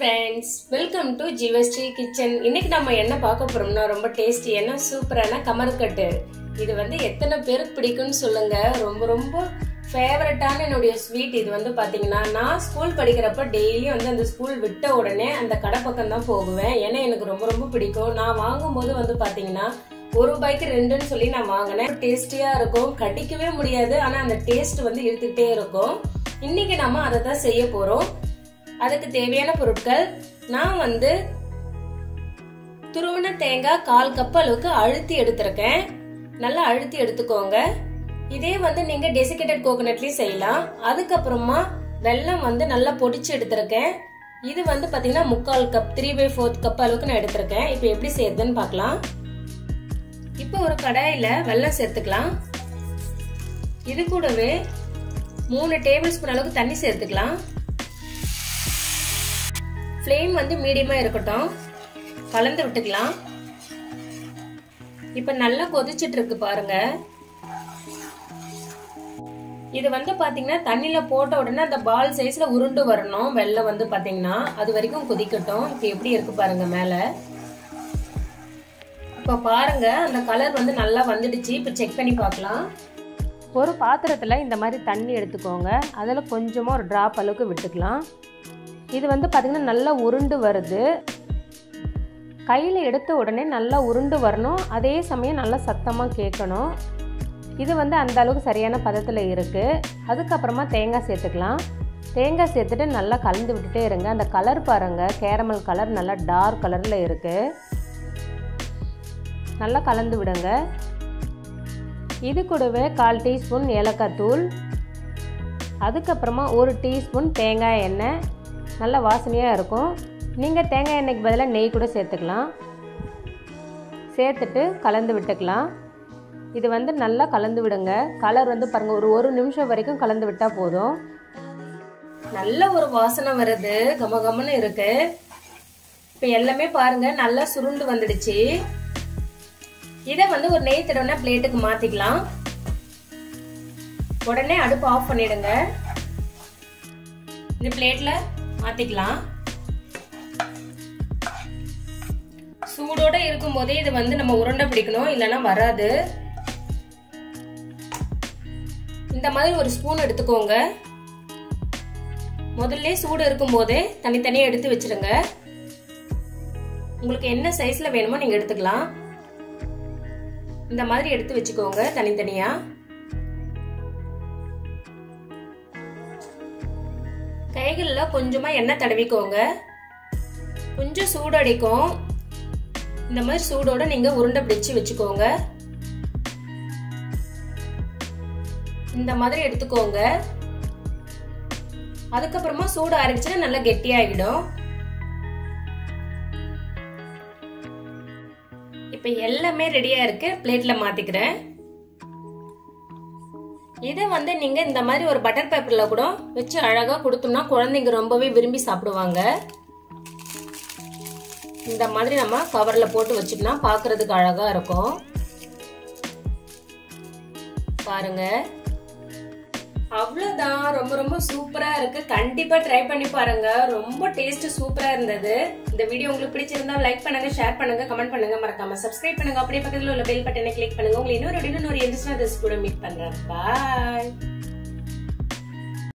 friends welcome to Jeevasri kitchen இன்னைக்கு நம்ம என்ன பார்க்க போறோம்னா ரொம்ப டேஸ்டியான சூப்பரான கமர்கட்டு இது வந்து எத்தனை பேருக்கு பிடிக்கும்னு சொல்லுங்க ரொம்ப ரொம்ப ஃபேவரட்டான என்னுடைய ஸ்வீட் இது வந்து பாத்தீங்கன்னா நான் ஸ்கூல் படிக்கிறப்ப டெய்லி வந்து அந்த ஸ்கூல் விட்ட உடனே அந்த கடை பக்கம் தான் போகுவேன் ஏன்னா எனக்கு ரொம்ப ரொம்ப பிடிக்கும் நான் வாங்கும்போது வந்து பாத்தீங்கன்னா ஒரு ரூபாய்க்கு ரெண்டுன்னு சொல்லி நான் வாங்கினேன் டேஸ்டியா இருக்கும் கடிக்கவே முடியாது ஆனா அந்த டேஸ்ட் வந்து இழுத்துக்கிட்டே இருக்கும் இன்னைக்கு நம்ம அதை தான் செய்ய போறோம் அதுக்கு தேவையான பொருட்கள் நான் வந்து துருவன தேங்காய் கால் கப் அளவுக்கு அழுத்தி எடுத்திருக்கேன் நல்லா அழுத்தி எடுத்துக்கோங்க இதே வந்து நீங்க டெசிகேட்டட் கோகோனட்லயும் செய்யலாம் அதுக்கப்புறமா வெல்லம் வந்து நல்லா பொடிச்சு எடுத்திருக்கேன் இது வந்து பாத்தீங்கன்னா முக்கால் cup three by fourth cup அளவுக்கு நான் எடுத்திருக்கேன் இப்போ எப்படி செய்யறதுன்னு பார்க்கலாம் இப்போ ஒரு கடாயில வெல்லம் சேர்த்துக்கலாம் இது கூடவே மூணு டேபிள் ஸ்பூன் அளவுக்கு தண்ணி சேர்த்துக்கலாம் ஃப்ளேம் வந்து மீடியமா இருக்கட்டும் கலந்து விட்டுக்கலாம் இப்ப நல்லா கொதிச்சிட்டு இருக்கு பாருங்க இது வந்து பாத்தீங்கன்னா தண்ணியில போட்ட உடனே அந்த பால் சைஸ்ல உருண்டு வரணும் வெள்ளம் வந்து பாத்தீங்கன்னா அது வரைக்கும் கொதிக்கட்டும் இப்ப எப்படி இருக்கு பாருங்க மேல இப்ப பாருங்க அந்த கலர் வந்து நல்லா வந்துடுச்சு இப்ப செக் பண்ணி பார்க்கலாம் ஒரு பாத்திரத்தில் இந்த மாதிரி தண்ணி எடுத்துக்கோங்க அதில் கொஞ்சமாக ஒரு ட்ராப் அளவுக்கு விட்டுக்கலாம் இது வந்து பார்த்திங்கன்னா நல்லா உருண்டு வருது கையில் எடுத்த உடனே நல்லா உருண்டு வரணும் அதே சமயம் நல்லா சத்தமாக கேட்கணும் இது வந்து அந்த அளவுக்கு சரியான பதத்தில் இருக்குது அதுக்கப்புறமா தேங்காய் சேர்த்துக்கலாம் தேங்காய் சேர்த்துட்டு நல்லா கலந்து விட்டுட்டே இருங்க அந்த கலர் பாருங்கள் கேரமல் கலர் நல்லா டார்க் கலரில் இருக்குது நல்லா கலந்து விடுங்க இது கூடவே கால் டீஸ்பூன் ஏலக்காய் தூள் அதுக்கப்புறமா ஒரு டீஸ்பூன் தேங்காய் எண்ணெய் நல்ல வாசனையாக இருக்கும் நீங்கள் தேங்காய் எண்ணெய்க்கு பதிலாக நெய் கூட சேர்த்துக்கலாம் சேர்த்துட்டு கலந்து விட்டுக்கலாம் இது வந்து நல்லா கலந்து விடுங்க கலர் வந்து பாருங்கள் ஒரு ஒரு நிமிஷம் வரைக்கும் கலந்து விட்டால் போதும் நல்ல ஒரு வாசனை வருது கம கமன்னு இருக்கு இப்போ எல்லாமே பாருங்க நல்லா சுருண்டு வந்துடுச்சு இதை வந்து ஒரு நெய் தடவை பிளேட்டுக்கு மாத்திக்கலாம் உடனே அடுப்பு ஆஃப் பண்ணிடுங்க இந்த பிளேட்ல மாத்திக்கலாம் சூடோட இருக்கும் போதே இது வந்து நம்ம உருண்டை பிடிக்கணும் இல்லைன்னா வராது இந்த மாதிரி ஒரு ஸ்பூன் எடுத்துக்கோங்க முதல்ல சூடு இருக்கும் போதே தனித்தனியா எடுத்து வச்சிருங்க உங்களுக்கு என்ன சைஸ்ல வேணுமோ நீங்க எடுத்துக்கலாம் இந்த மாதிரி எடுத்து வச்சுக்கோங்க தனித்தனியா கைகளில் கொஞ்சமா எண்ணெய் தடவிக்கோங்க கொஞ்சம் சூடு அடிக்கும் இந்த மாதிரி சூடோட நீங்க உருண்டை பிடிச்சு வச்சுக்கோங்க இந்த மாதிரி எடுத்துக்கோங்க அதுக்கப்புறமா சூடு ஆரம்பிச்சுன்னா நல்லா கெட்டியாகிடும் இப்ப எல்லாமே ரெடியா இருக்கு பிளேட்ல மாத்திக்கிறேன் இதை வந்து நீங்க இந்த மாதிரி ஒரு பட்டர் பேப்பர்ல கூட வச்சு அழகா கொடுத்தோம்னா குழந்தைங்க ரொம்பவே விரும்பி சாப்பிடுவாங்க இந்த மாதிரி நம்ம கவர்ல போட்டு வச்சுட்டோம்னா பாக்குறதுக்கு அழகா இருக்கும் பாருங்க அவ்வளவுதான் ரொம்ப ரொம்ப சூப்பரா இருக்கு கண்டிப்பா ட்ரை பண்ணி பாருங்க ரொம்ப டேஸ்ட் சூப்பரா இருந்தது இந்த வீடியோ உங்களுக்கு பிடிச்சிருந்தா லைக் பண்ணுங்க ஷேர் பண்ணுங்க கமெண்ட் பண்ணுங்க மறக்காம சப்ஸ்கிரைப் பண்ணுங்க அப்படியே பக்கத்துல உள்ள பெல் பட்டனை கிளிக் பண்ணுங்க உங்களுக்கு இன்னொரு இன்னொரு இன்ட்ரெஸ்டான ரெசிபி கூட மீட் பண்றேன் பாய்